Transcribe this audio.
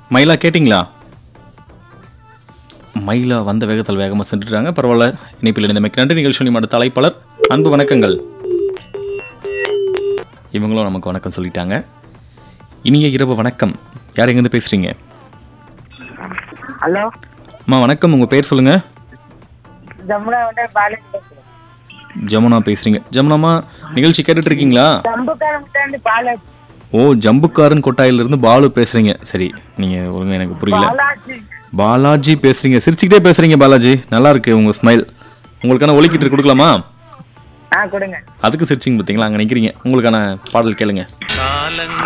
மயிலா கேட்டிங்களா மயிலா வந்த வேகத்தில் வேகமாக சென்றுட்டாங்க பரவாயில்ல இணைப்பில் இணைந்தமைக்கு நன்றி நிகழ்ச்சி அடுத்த தலைப்பாளர் அன்பு வணக்கங்கள் இவங்களும் நமக்கு வணக்கம் சொல்லிட்டாங்க இனிய இரவு வணக்கம் யார் எங்கேருந்து பேசுறீங்க ஹலோ அம்மா வணக்கம் உங்க பேர் சொல்லுங்க ஜமுனா வந்து பாலாஜி பேசுறேன் ஜமுனா பேசுறீங்க ஜமுனாமா நிகழ்ச்சி கேட்டுட்டு இருக்கீங்களா ஜம்புக்காரங்கிட்ட இருந்து பாலாஜி ஓ ஜம்புக்காரன் கொட்டாயில இருந்து பாலு பேசுறீங்க சரி நீங்க ஒழுங்கா எனக்கு புரியல பாலாஜி பாலாஜி பேசுறீங்க சிரிச்சுக்கிட்டே பேசுறீங்க பாலாஜி நல்லா இருக்கு உங்க ஸ்மைல் உங்களுக்கான ஒலிக்கிட்டு கொடுக்கலாமா ஆ கொடுங்க அதுக்கு சிரிச்சிங்க பார்த்தீங்களா அங்கே நிற்கிறீங்க உங்களுக்கான பாடல் கேளுங்க காலங்கள்